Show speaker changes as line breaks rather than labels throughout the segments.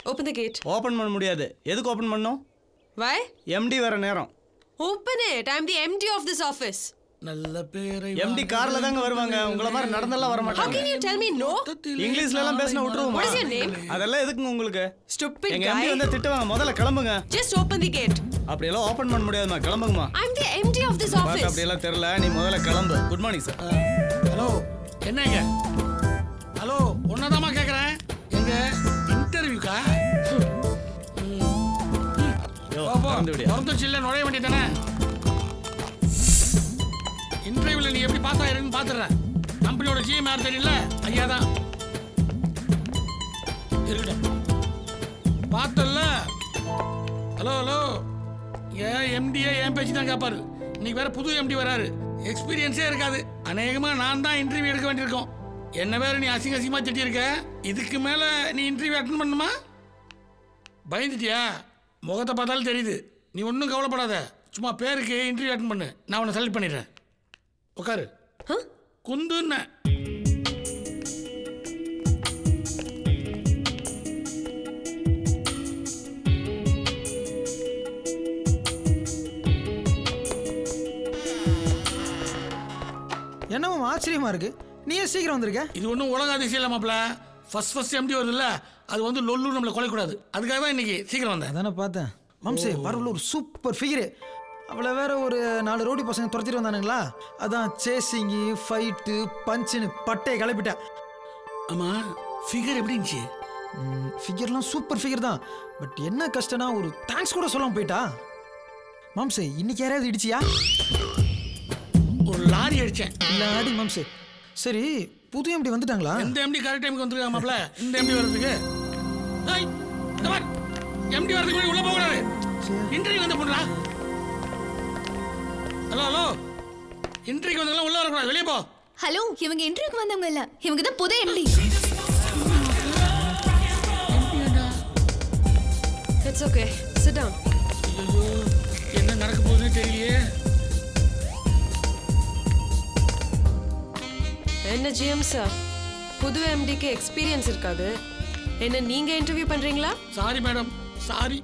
Open the gate.
Open பண்ண முடியாது எதுக்கு ஓப்பன் பண்ணோம்
Why?
எம்டி வர நேரம்
Open it. I'm the MD of this office.
நல்ல பேரை
எம்டி கார்ல தாங்க வருவாங்க உங்கள மாதிரி நடந்தெல்லாம் வர
How
மாட்டாங்க
can you tell me no?
இங்கிலீஷ்ல எல்லாம் பேசினா விட்டுருவோமா
What is your name?
அதெல்லாம் எதுக்குங்க உங்களுக்கு
Stupid
எங்க எம்டி
guy.
வந்து திட்டுவாங்க முதல்ல கிளம்புங்க
Just open the gate.
அப்படியெல்லாம் ஓப்பன் பண்ண முடியாதுமா கிளம்புங்கம்மா
I'm the MD of this
பார்த்து
office.
அப்படியெல்லாம் தெரியல நீ முதல்ல கிளம்பு குட் மார்னிங் சார்
ஹலோ என்னங்க ஹலோ ஒன்னதாமா கேக்குறேன் எங்க இன்டர்வியூக்கா
திறந்து விடியா.
பிறந்துச்சு இல்ல நுழைய வேண்டியதானே இன்டர்வியூல நீ எப்படி பாஸ் ஆயிருன்னு பாத்துறேன் கம்பெனியோட ஜிஎம் யார் தெரியல ஐயா தான் இருக்கட்டும் பார்த்தல ஹலோ ஹலோ ஏன் எம்டிஏ என் பேச்சு தான் கேட்பாரு இன்னைக்கு வேற புது எம்டி வராரு எக்ஸ்பீரியன்ஸே இருக்காது அநேகமா நான் தான் இன்டர்வியூ எடுக்க வேண்டியிருக்கோம் என்ன வேற நீ அசிங்க அசிங்கமா திட்டியிருக்க இதுக்கு மேல நீ இன்டர்வியூ அட்டன் பண்ணுமா பயந்துட்டியா முகத்தை பார்த்தாலும் தெரியுது நீ ஒன்றும் கவலைப்படாத சும்மா பேருக்கு இன்டர்வியூ அட்டன் பண்ணு நான் உன்னை செலக்ட் பண்ணிடுறேன் உட்காரு
Huh?
குந்துன்னு
என்னமாம் ஆச்சரியமா இருக்கு நீ ஏன் சீக்கிரம் வந்திருக்க
இது ஒன்றும் உலக அதிசயம் இல்லை மாப்பிள ஃபர்ஸ்ட் ஃபர்ஸ்ட் எம்டி வருதுல்ல அது வந்து லொல்லு நம்மளை கொலைக்கூடாது அதுக்காக தான் இன்னைக்கு சீக்கிரம் வந்தேன்
அதானே பார்த்தேன் மம்சே பரவல ஒரு சூப்பர் ஃபிகரு அவளை வேற ஒரு நாலு ரோடி பசங்க துரத்திட்டு வந்தானுங்களா அதான் சேசிங்கு ஃபைட்டு பஞ்சுன்னு பட்டையை கிளப்பிட்டேன்
ஆமாம் ஃபிகர் எப்படி இருந்துச்சு
ஃபிகர்லாம் சூப்பர் ஃபிகர் தான் பட் என்ன கஷ்டம்னா ஒரு தேங்க்ஸ் கூட சொல்லாம போயிட்டா மாம்சே இன்னைக்கு யாரையாவது இடிச்சியா
ஒரு லாரி அடித்தேன்
இல்ல ஆடி மாம்சே சரி புது எம்டி வந்துட்டாங்களா
எந்த எம்டி கரெக்ட் டைமுக்கு வந்துருக்கா மாப்பிள இந்த எம்டி வர்றதுக்கு எம்டி வர்றதுக்கு முன்னாடி உள்ள போகக்கூடாது இன்டர்வியூ வந்து போடா ஹலோ ஹலோ இன்டர்வியூ வந்தவங்களாம் உள்ள வரக்கூடாது வெளியே போ
ஹலோ இவங்க இன்டர்வியூக்கு வந்தவங்க இல்ல இவங்க தான் புது empty
It's okay. Sit down.
ஐயோ என்ன நடக்க போகுதுன்னு தெரியலையே
என்ன ஜிஎம் சார் புது எம்டிக்கு எக்ஸ்பீரியன்ஸ் இருக்காது என்ன நீங்க இன்டர்வியூ பண்றீங்களா
sorry madam sorry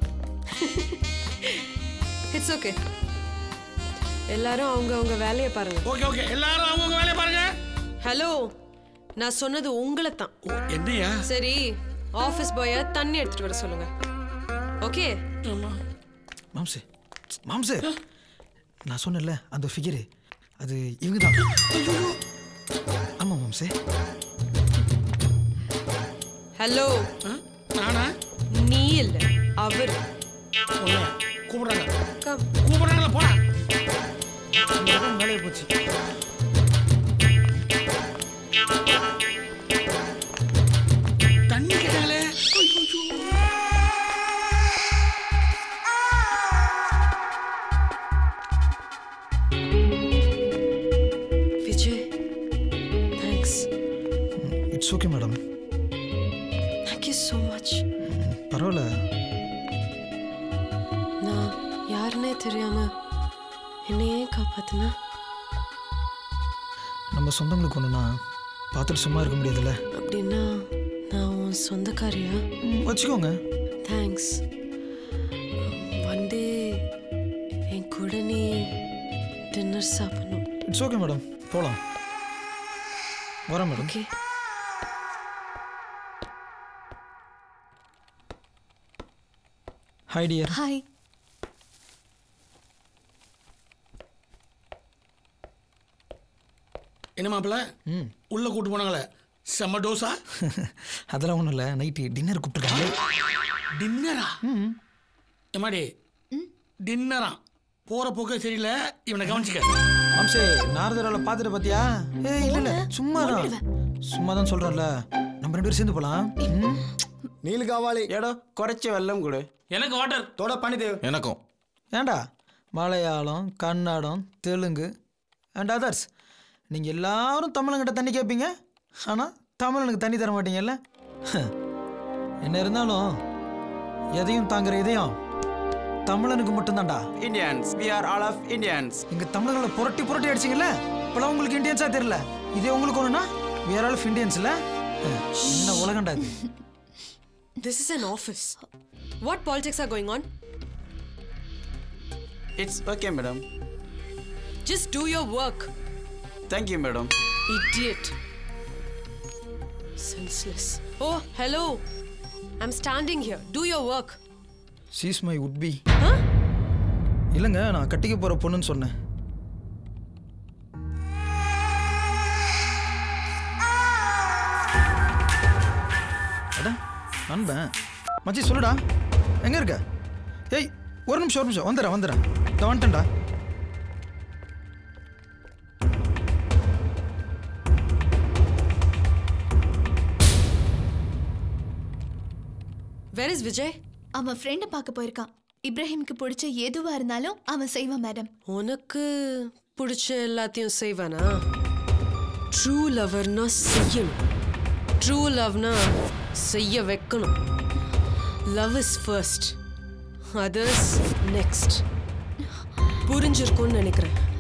it's okay எல்லாரும் அவங்க அவங்க வேலையை பாருங்க
ஓகே ஓகே எல்லாரும் அவங்கவுங்க வேலையை பாருங்க
ஹலோ நான் சொன்னது உங்களை தான்
ஓ, என்னையா
சரி ஆஃபீஸ் பாய தண்ணி எடுத்துட்டு வர சொல்லுங்க ஓகே
ஆமா
மாம்சே மாம்சே நான் சொன்னேன்ல அந்த ஃபிகரு அது இவங்க தான் ஆமாம் மாம்சே
ஹலோ
ஆ? நானா
நீ இல்ல அவர்
ஒண்ணு. கூப்பிடுறாங்க
கம்
கூப்பிடுறாங்களா போடா
வேலையை போச்சு
தண்ணி கேட்டாங்களே
Vijay thanks
it's okay madam
thank you so much
பரவாயில்ல
நான் யாருன்னே தெரியாம என்னையே காப்பாத்துனா
நம்ம சொந்தங்களுக்கு ஒன்றுனா பார்த்துட்டு சும்மா இருக்க முடியாதுல்ல
அப்படின்னா நான் உன் சொந்தக்காரியா
ம், வச்சுக்கோங்க
தேங்க்ஸ் ஒன் டே என் கூட நீ டின்னர் சாப்பிடணும்
இட்ஸ் ஓகே மேடம் போகலாம் வரேன் madam
okay
hi dear
hi
என்ன மாப்பிள்ள
ம்
உள்ள கூட்டு போனாங்களே செம்ம டோஸா
அதெல்லாம் ஒன்றும் இல்லை நைட்டு டின்னர் கூப்பிட்டுருக்காங்க
டின்னரா
ம்
எம்மாடி டின்னரா போற போக்கே சரியில்லை இவனை கவனிச்சுக்க
மாம்சே நாரதரால பார்த்துட்டு பார்த்தியா ஏய் இல்லை இல்லை சும்மா தான் சும்மா தான் சொல்கிறேன்ல நம்ம ரெண்டு பேரும் சேர்ந்து போகலாம் ம்
నీళ్ళు కావాలి ఏడో కొరచే వెళ్ళం కూడా
எனக்கு வாட்டர்
తోడ పని దేవు
எனக்கும்
ஏண்டா மலையாளம் கன்னடம் தெலுங்கு அண்ட் அதர்ஸ் நீங்கள் எல்லாரும் தமிழங்கிட்ட தண்ணி கேட்பீங்க ஆனால் தமிழனுக்கு தண்ணி தர மாட்டீங்கல்ல என்ன இருந்தாலும் எதையும் தாங்குற இதயம் தமிழனுக்கு மட்டும்தான்டா
Indians we are all of Indians
இங்கே தமிழர்களை புரட்டி புரட்டி அடிச்சிங்கல்ல இப்போலாம் உங்களுக்கு இந்தியன்ஸாக தெரியல இதே உங்களுக்கு ஒன்றுனா வேற ஆள் இந்தியன்ஸ்ல என்ன உலகண்டா இது
This is an office. What politics are going on?
It's okay, madam.
Just do your work.
Thank you, madam.
Idiot. Senseless. Oh, hello. I'm standing here. Do your work.
She's my would be
Huh?
இல்லைங்க நான் கட்டிக்க போகிற பொண்ணுன்னு சொன்னேன் அட நண்பன் மச்சி சொல்லுடா எங்கே இருக்க ஏய் ஒரு நிமிஷம் ஒரு நிமிஷம் வந்துடுறேன் வந்துடுறேன் இதோ வந்துட்டேன்டா
Where is Vijay?
அவன் ஃப்ரெண்டை பார்க்க போயிருக்கான் இப்ராஹிம்க்கு பிடிச்ச எதுவா இருந்தாலும் அவன் செய்வான் மேடம்
உனக்கு பிடிச்ச எல்லாத்தையும் செய்வானா ட்ரூ லவர்னா செய்யணும் ட்ரூ லவ்னா செய்ய வைக்கணும் love is first others next புரிஞ்சிருக்கும்னு நினைக்கிறேன்